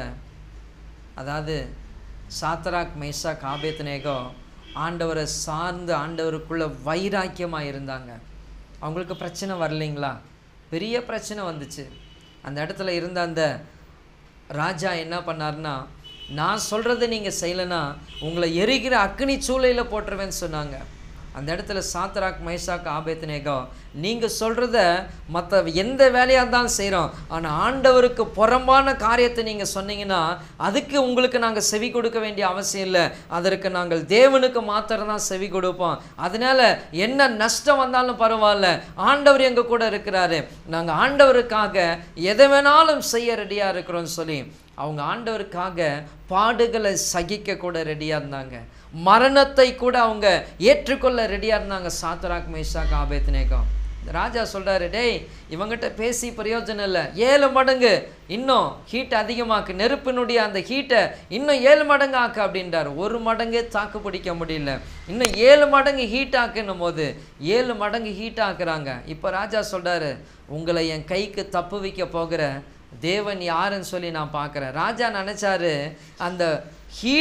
அதாவது சாத்ராக் மேஷாக் ஆபேத்னேகோ ஆண்டவரை சார்ந்து ஆண்டவருக்குள்ள வைராக்கியமாக இருந்தாங்க அவங்களுக்கு பிரச்சனை வரலைங்களா பெரிய பிரச்சனை வந்துச்சு அந்த இடத்துல இருந்த அந்த ராஜா என்ன பண்ணார்னா நான் சொல்கிறத நீங்கள் செய்யலைன்னா உங்களை எரிகிற அக்னி சூளையில் போட்டுருவேன்னு சொன்னாங்க அந்த இடத்துல சாத்ராக் மைசாக் ஆபேத்னேகோ நீங்கள் சொல்கிறத மற்ற எந்த வேலையாக இருந்தாலும் செய்கிறோம் ஆனால் ஆண்டவருக்கு புறம்பான காரியத்தை நீங்கள் சொன்னீங்கன்னா அதுக்கு உங்களுக்கு நாங்கள் செவி கொடுக்க வேண்டிய அவசியம் இல்லை அதற்கு நாங்கள் தேவனுக்கு மாத்திரம் தான் செவி கொடுப்போம் அதனால என்ன நஷ்டம் வந்தாலும் பரவாயில்ல ஆண்டவர் எங்கள் கூட இருக்கிறாரு நாங்கள் ஆண்டவருக்காக எதை வேணாலும் செய்ய ரெடியாக இருக்கிறோம்னு சொல்லி அவங்க ஆண்டவருக்காக பாடுகளை சகிக்க கூட ரெடியாக இருந்தாங்க மரணத்தை கூட அவங்க ஏற்றுக்கொள்ள ரெடியாக இருந்தாங்க சாத்ராக் மேஷாக் ஆபேத்னேகம் ராஜா சொல்கிறாரு டேய் இவங்கிட்ட பேசி பிரயோஜனம் இல்லை ஏழு மடங்கு இன்னும் ஹீட் அதிகமாக்கு நெருப்பினுடைய அந்த ஹீட்டை இன்னும் ஏழு மடங்கு ஆக்கு அப்படின்றார் ஒரு மடங்கே தாக்கு பிடிக்க முடியல இன்னும் ஏழு மடங்கு ஹீட் ஆக்குன்னும் போது ஏழு மடங்கு ஹீட் ஆக்குறாங்க இப்போ ராஜா சொல்கிறாரு உங்களை என் கைக்கு தப்பு வைக்க போகிற தேவன் யாருன்னு சொல்லி நான் பார்க்குறேன் ராஜா நினச்சாரு அந்த ஹீட்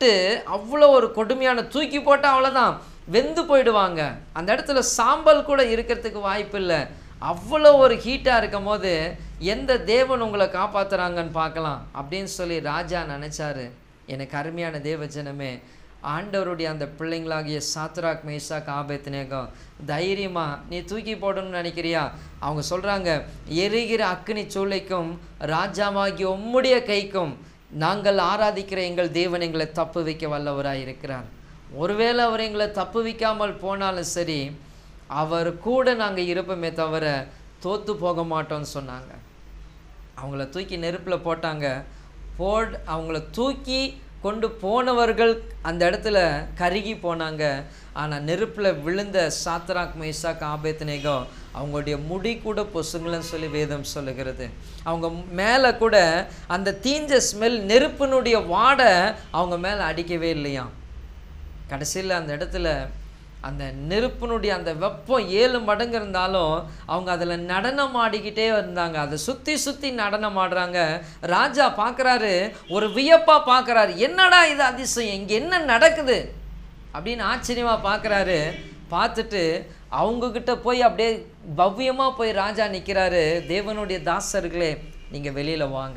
சுட்டு அவ்வளோ ஒரு கொடுமையான தூக்கி போட்டால் அவ்வளோதான் வெந்து போயிடுவாங்க அந்த இடத்துல சாம்பல் கூட இருக்கிறதுக்கு வாய்ப்பு இல்லை அவ்வளோ ஒரு ஹீட்டாக இருக்கும் போது எந்த தேவன் உங்களை காப்பாத்துறாங்கன்னு பார்க்கலாம் அப்படின்னு சொல்லி ராஜா நினச்சாரு எனக்கு அருமையான தேவஜனமே ஆண்டவருடைய அந்த பிள்ளைங்களாகிய சாத்ராக் மேஷாக் ஆபேத்னேகம் தைரியமா நீ தூக்கி போடணும்னு நினைக்கிறியா அவங்க சொல்கிறாங்க எரிகிற அக்கினி சூளைக்கும் ராஜாவாகிய உம்முடைய கைக்கும் நாங்கள் ஆராதிக்கிற எங்கள் தேவன் எங்களை தப்பு வைக்க வல்லவராய் இருக்கிறார் ஒருவேளை அவர் எங்களை தப்பு வைக்காமல் போனாலும் சரி அவர் கூட நாங்கள் இருப்போமே தவிர தோத்து போக மாட்டோம்னு சொன்னாங்க அவங்கள தூக்கி நெருப்பில் போட்டாங்க போட் அவங்கள தூக்கி கொண்டு போனவர்கள் அந்த இடத்துல கருகி போனாங்க ஆனால் நெருப்பில் விழுந்த சாத்ராக் மேஷாக் ஆபேத்னேகோ அவங்களுடைய முடி கூட பொசுங்களன்னு சொல்லி வேதம் சொல்லுகிறது அவங்க மேலே கூட அந்த தீஞ்ச ஸ்மெல் நெருப்பினுடைய வாடை அவங்க மேலே அடிக்கவே இல்லையாம் கடைசியில் அந்த இடத்துல அந்த நெருப்பினுடைய அந்த வெப்பம் ஏழு மடங்கு இருந்தாலும் அவங்க அதில் நடனம் ஆடிக்கிட்டே இருந்தாங்க அதை சுற்றி சுற்றி நடனம் ஆடுறாங்க ராஜா பார்க்குறாரு ஒரு வியப்பாக பார்க்குறாரு என்னடா இது அதிசயம் இங்கே என்ன நடக்குது அப்படின்னு ஆச்சரியமாக பார்க்குறாரு பார்த்துட்டு அவங்கக்கிட்ட போய் அப்படியே பவ்யமாக போய் ராஜா நிற்கிறாரு தேவனுடைய தாசர்களே நீங்கள் வெளியில் வாங்க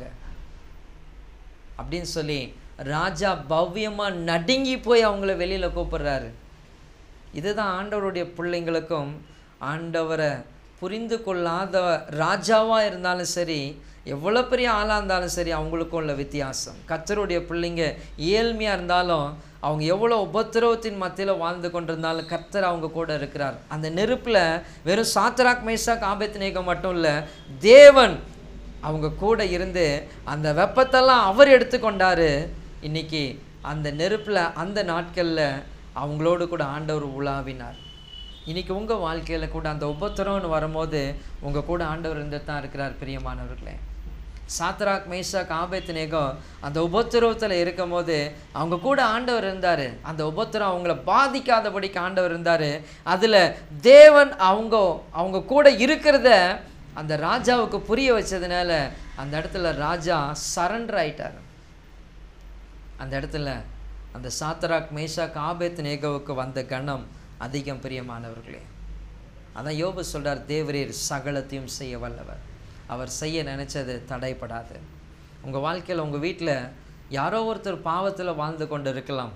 அப்படின்னு சொல்லி ராஜா பவ்யமாக நடுங்கி போய் அவங்கள வெளியில் கூப்பிடுறாரு இதுதான் ஆண்டவருடைய பிள்ளைங்களுக்கும் ஆண்டவரை புரிந்து கொள்ளாத ராஜாவாக இருந்தாலும் சரி எவ்வளோ பெரிய ஆளாக இருந்தாலும் சரி அவங்களுக்கும் உள்ள வித்தியாசம் கத்தருடைய பிள்ளைங்க ஏழ்மையாக இருந்தாலும் அவங்க எவ்வளோ உபத்திரவத்தின் மத்தியில் வாழ்ந்து கொண்டிருந்தாலும் கர்த்தர் அவங்க கூட இருக்கிறார் அந்த நெருப்பில் வெறும் சாத்ராக் மேஷாக் ஆபத்நேகம் மட்டும் இல்லை தேவன் அவங்க கூட இருந்து அந்த வெப்பத்தெல்லாம் அவர் எடுத்துக்கொண்டாரு இன்னைக்கு அந்த நெருப்பில் அந்த நாட்களில் அவங்களோடு கூட ஆண்டவர் உலாவினார் இன்னைக்கு உங்கள் வாழ்க்கையில் கூட அந்த உபத்திரம்னு வரும்போது உங்கள் கூட ஆண்டவர் இருந்துட்டு தான் இருக்கிறார் பிரியமானவர்களே சாத்ராக் மேஷாக் ஆபேத் நேகம் அந்த உபத்திரவத்தில் இருக்கும் போது அவங்க கூட ஆண்டவர் இருந்தார் அந்த உபத்திரம் அவங்கள பாதிக்காதபடிக்கு ஆண்டவர் இருந்தார் அதில் தேவன் அவங்க அவங்க கூட இருக்கிறத அந்த ராஜாவுக்கு புரிய வச்சதுனால அந்த இடத்துல ராஜா சரண்டர் ஆயிட்டார் அந்த இடத்துல அந்த சாத்ராக் மேஷாக் ஆபேத் நேகவுக்கு வந்த கணம் அதிகம் பிரியமானவர்களே அதான் யோபு சொல்றார் தேவரீர் சகலத்தையும் செய்ய வல்லவர் அவர் செய்ய நினைச்சது தடைப்படாது உங்கள் வாழ்க்கையில் உங்கள் வீட்டில் யாரோ ஒருத்தர் பாவத்தில் வாழ்ந்து கொண்டு இருக்கலாம்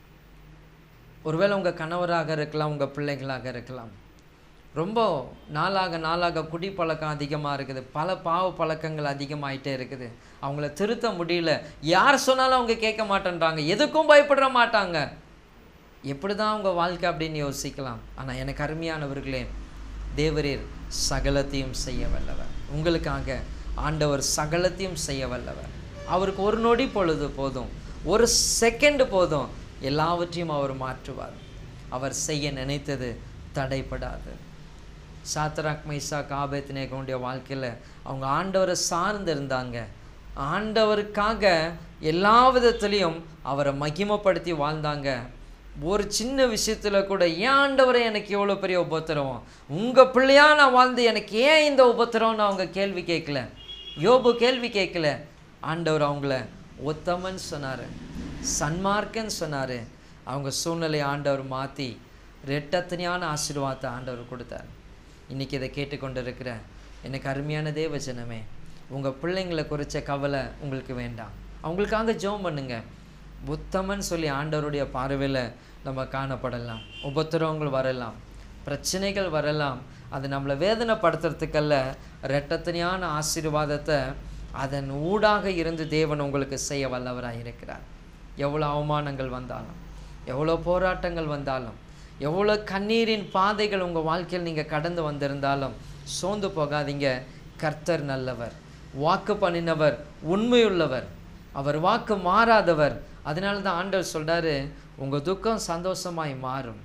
ஒருவேளை உங்கள் கணவராக இருக்கலாம் உங்கள் பிள்ளைகளாக இருக்கலாம் ரொம்ப நாளாக நாளாக குடிப்பழக்கம் அதிகமாக இருக்குது பல பாவ பழக்கங்கள் அதிகமாயிட்டே இருக்குது அவங்கள திருத்த முடியல யார் சொன்னாலும் அவங்க கேட்க மாட்டேன்றாங்க எதுக்கும் பயப்பட மாட்டாங்க எப்படி தான் அவங்க வாழ்க்கை அப்படின்னு யோசிக்கலாம் ஆனால் எனக்கு அருமையானவர்களே தேவரீர் சகலத்தையும் செய்ய வல்லவர் உங்களுக்காக ஆண்டவர் சகலத்தையும் செய்ய வல்லவர் அவருக்கு ஒரு நொடி பொழுது போதும் ஒரு செகண்ட் போதும் எல்லாவற்றையும் அவர் மாற்றுவார் அவர் செய்ய நினைத்தது தடைப்படாது சாத்ராக் மைசாக் ஆபேத் நேகனுடைய வாழ்க்கையில் அவங்க ஆண்டவரை சார்ந்து இருந்தாங்க ஆண்டவருக்காக எல்லா விதத்துலேயும் அவரை மகிமைப்படுத்தி வாழ்ந்தாங்க ஒரு சின்ன விஷயத்தில் கூட ஏன் ஆண்டவரை எனக்கு எவ்வளோ பெரிய உபத்திரவம் உங்கள் பிள்ளையா நான் வாழ்ந்து எனக்கு ஏன் இந்த உபத்திரவம்னு அவங்க கேள்வி கேட்கல யோபு கேள்வி கேட்கல ஆண்டவர் அவங்கள உத்தமன் சொன்னார் சன்மார்க்கன்னு சொன்னார் அவங்க சூழ்நிலையை ஆண்டவர் மாற்றி ரெட்டத்தனையான ஆசீர்வாதத்தை ஆண்டவர் கொடுத்தார் இன்றைக்கி இதை கேட்டுக்கொண்டு இருக்கிற எனக்கு அருமையான தேவஜனமே உங்கள் பிள்ளைங்களை குறித்த கவலை உங்களுக்கு வேண்டாம் அவங்களுக்காக ஜெபம் பண்ணுங்க புத்தமன் சொல்லி ஆண்டவருடைய பார்வையில் நம்ம காணப்படலாம் உபத்திரவங்கள் வரலாம் பிரச்சனைகள் வரலாம் அது நம்மளை வேதனைப்படுத்துறதுக்கல்ல ரெட்டத்தனையான ஆசீர்வாதத்தை அதன் ஊடாக இருந்து தேவன் உங்களுக்கு செய்ய வல்லவராக இருக்கிறார் எவ்வளோ அவமானங்கள் வந்தாலும் எவ்வளோ போராட்டங்கள் வந்தாலும் எவ்வளோ கண்ணீரின் பாதைகள் உங்கள் வாழ்க்கையில் நீங்கள் கடந்து வந்திருந்தாலும் சோர்ந்து போகாதீங்க கர்த்தர் நல்லவர் வாக்கு பண்ணினவர் உண்மையுள்ளவர் அவர் வாக்கு மாறாதவர் அதனால தான் ஆண்டவர் சொல்றாரு உங்கள் துக்கம் சந்தோஷமாய் மாறும்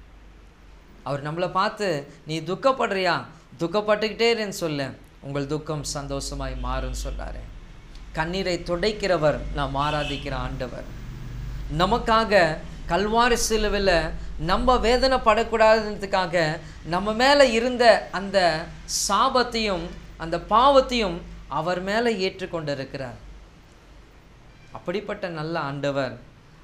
அவர் நம்மளை பார்த்து நீ துக்கப்படுறியா துக்கப்பட்டுக்கிட்டே இருன்னு சொல்ல உங்கள் துக்கம் சந்தோஷமாய் மாறும்னு சொல்றாரு கண்ணீரை துடைக்கிறவர் நாம் ஆராதிக்கிற ஆண்டவர் நமக்காக கல்வாரி சிலுவில் நம்ம வேதனைப்படக்கூடாதுன்றதுக்காக நம்ம மேலே இருந்த அந்த சாபத்தையும் அந்த பாவத்தையும் அவர் மேலே ஏற்றுக்கொண்டிருக்கிறார் அப்படிப்பட்ட நல்ல ஆண்டவர்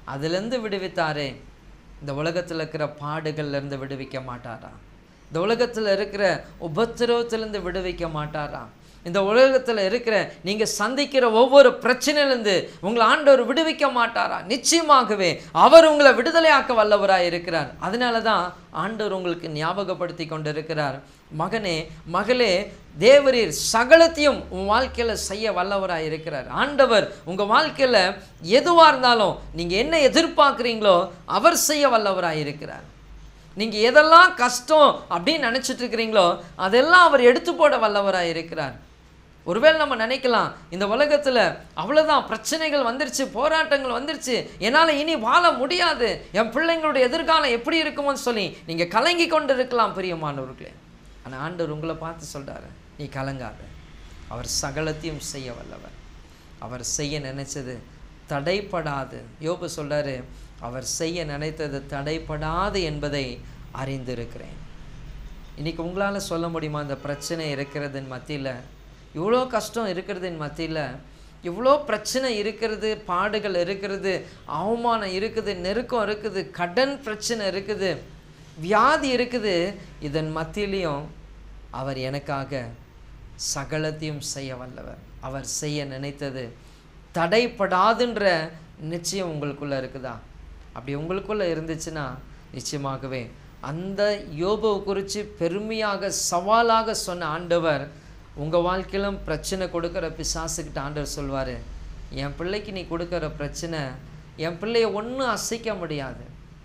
அதிலிருந்து விடுவித்தாரே இந்த உலகத்தில் இருக்கிற பாடுகள்ல இருந்து விடுவிக்க மாட்டாரா இந்த உலகத்தில் இருக்கிற உபத்திரவத்திலிருந்து விடுவிக்க மாட்டாரா இந்த உலகத்தில் இருக்கிற நீங்கள் சந்திக்கிற ஒவ்வொரு பிரச்சனையிலேருந்து உங்களை ஆண்டவர் விடுவிக்க மாட்டாரா நிச்சயமாகவே அவர் உங்களை விடுதலையாக்க வல்லவராய் இருக்கிறார் அதனால தான் ஆண்டவர் உங்களுக்கு ஞாபகப்படுத்தி கொண்டு இருக்கிறார் மகனே மகளே தேவரீர் சகலத்தையும் உன் வாழ்க்கையில் செய்ய வல்லவராய் இருக்கிறார் ஆண்டவர் உங்கள் வாழ்க்கையில் எதுவாக இருந்தாலும் நீங்கள் என்ன எதிர்பார்க்குறீங்களோ அவர் செய்ய வல்லவராய் இருக்கிறார் நீங்கள் எதெல்லாம் கஷ்டம் அப்படின்னு நினச்சிட்டு இருக்கிறீங்களோ அதெல்லாம் அவர் எடுத்து போட வல்லவராக இருக்கிறார் ஒருவேளை நம்ம நினைக்கலாம் இந்த உலகத்தில் அவ்வளோதான் பிரச்சனைகள் வந்துருச்சு போராட்டங்கள் வந்துருச்சு என்னால் இனி வாழ முடியாது என் பிள்ளைங்களுடைய எதிர்காலம் எப்படி இருக்குமோன்னு சொல்லி நீங்கள் கலங்கி கொண்டு இருக்கலாம் பிரியமானவர்களே ஆனால் ஆண்டவர் உங்களை பார்த்து சொல்கிறாரு நீ கலங்காத அவர் சகலத்தையும் செய்ய வல்லவர் அவர் செய்ய நினைச்சது தடைப்படாது யோபு சொல்றாரு அவர் செய்ய நினைத்தது தடைப்படாது என்பதை அறிந்திருக்கிறேன் இன்னைக்கு உங்களால் சொல்ல முடியுமா இந்த பிரச்சனை இருக்கிறதின் மத்தியில் இவ்வளோ கஷ்டம் இருக்கிறதின் மத்தியில் இவ்வளோ பிரச்சனை இருக்கிறது பாடுகள் இருக்கிறது அவமானம் இருக்குது நெருக்கம் இருக்குது கடன் பிரச்சனை இருக்குது வியாதி இருக்குது இதன் மத்தியிலையும் அவர் எனக்காக சகலத்தையும் செய்ய வல்லவர் அவர் செய்ய நினைத்தது தடைப்படாதுன்ற நிச்சயம் உங்களுக்குள்ளே இருக்குதா அப்படி உங்களுக்குள்ளே இருந்துச்சுன்னா நிச்சயமாகவே அந்த யோபுவை குறித்து பெருமையாக சவாலாக சொன்ன ஆண்டவர் உங்கள் வாழ்க்கையிலும் பிரச்சனை கொடுக்குற பிசாசுக்கிட்ட ஆண்டவர் சொல்வார் என் பிள்ளைக்கு நீ கொடுக்குற பிரச்சனை என் பிள்ளைய ஒன்றும் அசைக்க முடியாது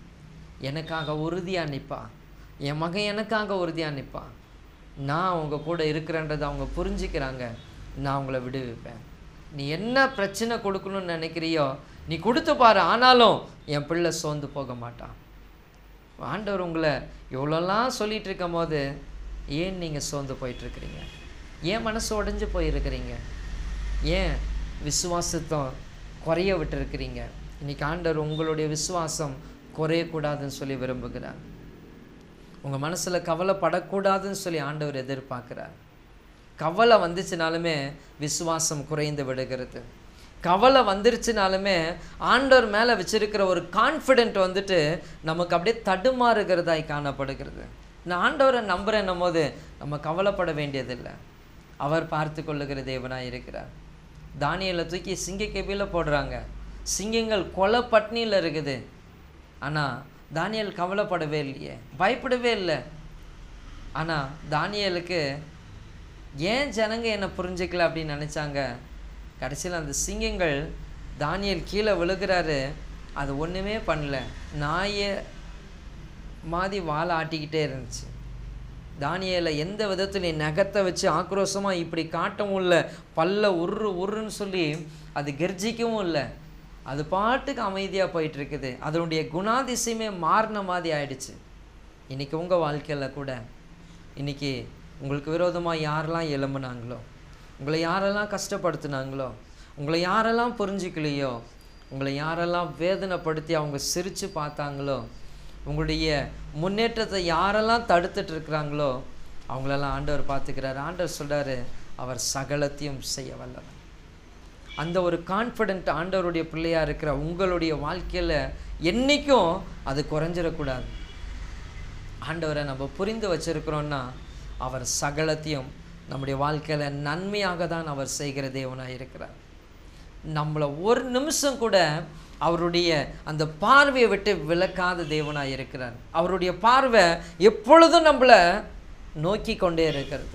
எனக்காக உறுதியாக நிற்பா என் மகன் எனக்காக உறுதியாக நிற்பா நான் அவங்க கூட இருக்கிறேன்றதை அவங்க புரிஞ்சுக்கிறாங்க நான் அவங்கள விடுவிப்பேன் நீ என்ன பிரச்சனை கொடுக்கணும்னு நினைக்கிறியோ நீ கொடுத்து பாரு ஆனாலும் என் பிள்ளை சோர்ந்து போக மாட்டான் ஆண்டவர் உங்களை இவ்வளோலாம் சொல்லிட்டு இருக்கும் போது ஏன் நீங்கள் சோர்ந்து போயிட்டுருக்கிறீங்க ஏன் மனசு உடைஞ்சு போயிருக்கிறீங்க ஏன் விசுவாசத்தை குறைய விட்டுருக்கிறீங்க இன்னைக்கு ஆண்டவர் உங்களுடைய விசுவாசம் குறையக்கூடாதுன்னு சொல்லி விரும்புகிறார் உங்கள் மனசில் கவலைப்படக்கூடாதுன்னு சொல்லி ஆண்டவர் எதிர்பார்க்குறார் கவலை வந்துச்சுனாலுமே விசுவாசம் குறைந்து விடுகிறது கவலை வந்துருச்சுனாலுமே ஆண்டவர் மேலே வச்சிருக்கிற ஒரு கான்ஃபிடென்ட் வந்துட்டு நமக்கு அப்படியே தடுமாறுகிறதாய் காணப்படுகிறது நான் ஆண்டவரை நம்புறேன்னும் போது நம்ம கவலைப்பட வேண்டியதில்லை அவர் பார்த்து கொள்ளுகிற தேவனாய் இருக்கிறார் தானியலை தூக்கி சிங்க கெபியில் போடுறாங்க சிங்கங்கள் கொலை பட்னியில் இருக்குது ஆனால் தானியல் கவலைப்படவே இல்லையே பயப்படவே இல்லை ஆனால் தானியலுக்கு ஏன் ஜனங்க என்னை புரிஞ்சுக்கல அப்படின்னு நினச்சாங்க கடைசியில் அந்த சிங்கங்கள் தானியல் கீழே விழுகிறாரு அது ஒன்றுமே பண்ணல நாயை மாதிரி வாழை ஆட்டிக்கிட்டே இருந்துச்சு தானியலை எந்த விதத்துலையும் நகத்தை வச்சு ஆக்ரோஷமாக இப்படி காட்டவும் இல்லை பல்ல உரு உருன்னு சொல்லி அது கெர்ஜிக்கவும் இல்லை அது பாட்டுக்கு அமைதியாக போயிட்டு இருக்குது அதனுடைய குணாதிசயமே மாறின மாதிரி ஆயிடுச்சு இன்னைக்கு உங்கள் வாழ்க்கையில் கூட இன்னைக்கு உங்களுக்கு விரோதமாக யாரெல்லாம் எழும்புனாங்களோ உங்களை யாரெல்லாம் கஷ்டப்படுத்துனாங்களோ உங்களை யாரெல்லாம் புரிஞ்சிக்கலையோ உங்களை யாரெல்லாம் வேதனைப்படுத்தி அவங்க சிரித்து பார்த்தாங்களோ உங்களுடைய முன்னேற்றத்தை யாரெல்லாம் தடுத்துட்டு இருக்கிறாங்களோ அவங்களெல்லாம் ஆண்டவர் பார்த்துக்கிறாரு ஆண்டவர் சொல்றாரு அவர் சகலத்தையும் செய்ய வல்லவர் அந்த ஒரு கான்ஃபிடென்ட் ஆண்டவருடைய பிள்ளையா இருக்கிற உங்களுடைய வாழ்க்கையில் என்றைக்கும் அது குறைஞ்சிடக்கூடாது ஆண்டவரை நம்ம புரிந்து வச்சிருக்கிறோன்னா அவர் சகலத்தையும் நம்முடைய வாழ்க்கையில் நன்மையாக தான் அவர் செய்கிற தேவனாக இருக்கிறார் நம்மளை ஒரு நிமிஷம் கூட அவருடைய அந்த பார்வையை விட்டு விலக்காத தேவனாக இருக்கிறார் அவருடைய பார்வை எப்பொழுதும் நம்மளை நோக்கி கொண்டே இருக்கிறது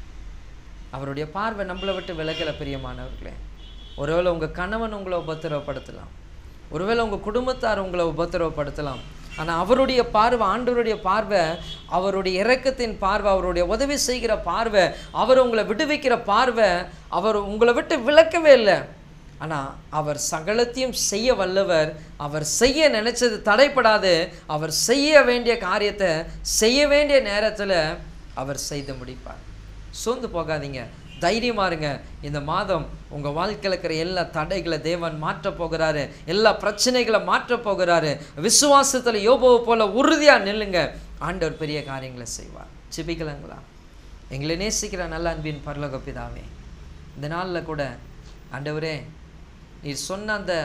அவருடைய பார்வை நம்மளை விட்டு விலகலை பிரியமானவர்களே ஒருவேளை உங்கள் கணவன் உங்களை உபத்திரவப்படுத்தலாம் ஒருவேளை உங்கள் குடும்பத்தார் உங்களை உபத்திரவப்படுத்தலாம் ஆனால் அவருடைய பார்வை ஆண்டவருடைய பார்வை அவருடைய இரக்கத்தின் பார்வை அவருடைய உதவி செய்கிற பார்வை அவர் உங்களை விடுவிக்கிற பார்வை அவர் உங்களை விட்டு விலக்கவே இல்லை ஆனால் அவர் சகலத்தையும் செய்ய வல்லவர் அவர் செய்ய நினைச்சது தடைப்படாது அவர் செய்ய வேண்டிய காரியத்தை செய்ய வேண்டிய நேரத்தில் அவர் செய்து முடிப்பார் சோர்ந்து போகாதீங்க தைரியமா இருங்க இந்த மாதம் உங்கள் வாழ்க்கையில் இருக்கிற எல்லா தடைகளை தேவன் மாற்றப் போகிறாரு எல்லா பிரச்சனைகளை மாற்றப் போகிறாரு விசுவாசத்தில் யோபோவை போல உறுதியாக நில்லுங்க ஆண்டவர் பெரிய காரியங்களை செய்வார் சிபிக்கலங்களா எங்களை நேசிக்கிற நல்ல அன்பின் பரலோக பிதாவே இந்த நாளில் கூட ஆண்டவரே நீர் சொன்ன அந்த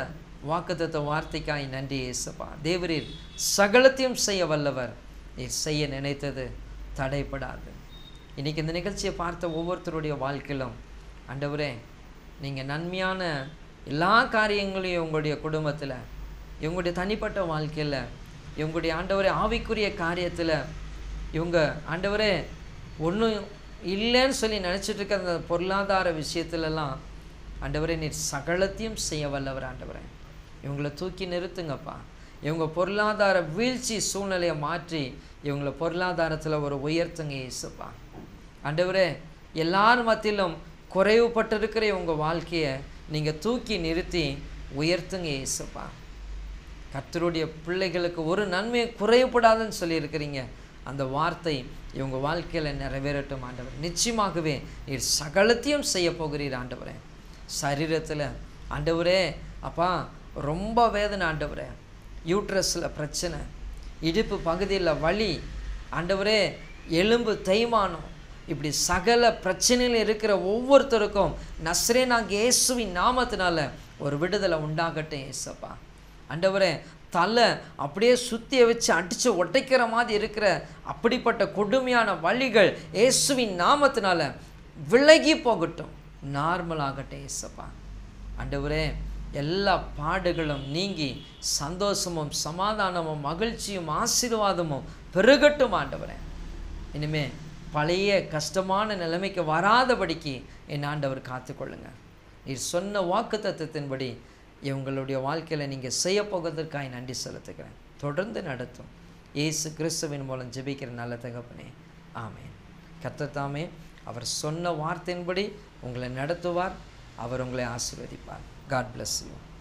வாக்குத்தத்த வார்த்தைக்காய் நன்றி இயேசப்பா தேவரீர் சகலத்தையும் செய்ய வல்லவர் நீர் செய்ய நினைத்தது தடைப்படாது இன்னைக்கு இந்த நிகழ்ச்சியை பார்த்த ஒவ்வொருத்தருடைய வாழ்க்கையிலும் ஆண்டவரே நீங்கள் நன்மையான எல்லா காரியங்களையும் உங்களுடைய குடும்பத்தில் இவங்களுடைய தனிப்பட்ட வாழ்க்கையில் இவங்களுடைய ஆண்டவரே ஆவிக்குரிய காரியத்தில் இவங்க ஆண்டவரே ஒன்றும் இல்லைன்னு சொல்லி நினச்சிட்டு இருக்க அந்த பொருளாதார விஷயத்துலலாம் ஆண்டவரே நீர் சகலத்தையும் செய்ய வல்லவர் ஆண்டவரே இவங்களை தூக்கி நிறுத்துங்கப்பா இவங்க பொருளாதார வீழ்ச்சி சூழ்நிலையை மாற்றி இவங்களை பொருளாதாரத்தில் ஒரு உயர்த்துங்க இயேசுப்பா ஆண்டவரே எல்லார் மத்தியிலும் குறைவுபட்டிருக்கிற இவங்க வாழ்க்கையை நீங்கள் தூக்கி நிறுத்தி உயர்த்துங்க இயேசுப்பா கர்த்தருடைய பிள்ளைகளுக்கு ஒரு நன்மையை குறைவுபடாதுன்னு சொல்லியிருக்கிறீங்க அந்த வார்த்தை இவங்க வாழ்க்கையில் நிறைவேறட்டும் ஆண்டவர் நிச்சயமாகவே நீர் சகலத்தையும் செய்ய போகிறீர் ஆண்டவரே சரீரத்தில் ஆண்டவரே அப்பா ரொம்ப வேதனை ஆண்டவரே யூட்ரஸில் பிரச்சனை இடுப்பு பகுதியில் வலி ஆண்டவரே எலும்பு தேய்மானம் இப்படி சகல பிரச்சனையில் இருக்கிற ஒவ்வொருத்தருக்கும் நஸ்ரே நாங்கள் இயேசுவின் நாமத்தினால ஒரு விடுதலை உண்டாகட்டும் ஏசப்பா ஆண்டவரே தலை அப்படியே சுத்திய வச்சு அடித்து ஒட்டைக்கிற மாதிரி இருக்கிற அப்படிப்பட்ட கொடுமையான வழிகள் இயேசுவின் நாமத்தினால விலகி போகட்டும் நார்மல் ஆகட்டும் ஏசப்பா ஆண்டவரே எல்லா பாடுகளும் நீங்கி சந்தோஷமும் சமாதானமும் மகிழ்ச்சியும் ஆசீர்வாதமும் பெருகட்டும் ஆண்டவரே இனிமே பழைய கஷ்டமான நிலைமைக்கு வராதபடிக்கு என் ஆண்டவர் காத்துக்கொள்ளுங்க நீர் சொன்ன வாக்கு தத்துவத்தின்படி இவங்களுடைய வாழ்க்கையில் நீங்கள் செய்ய போகிறதற்காக நன்றி செலுத்துகிறேன் தொடர்ந்து நடத்தும் இயேசு கிறிஸ்துவின் மூலம் ஜெபிக்கிற நல்ல தகப்பனே ஆமேன் கர்த்தர் அவர் சொன்ன வார்த்தையின்படி உங்களை நடத்துவார் அவர் உங்களை ஆசீர்வதிப்பார் காட் bless you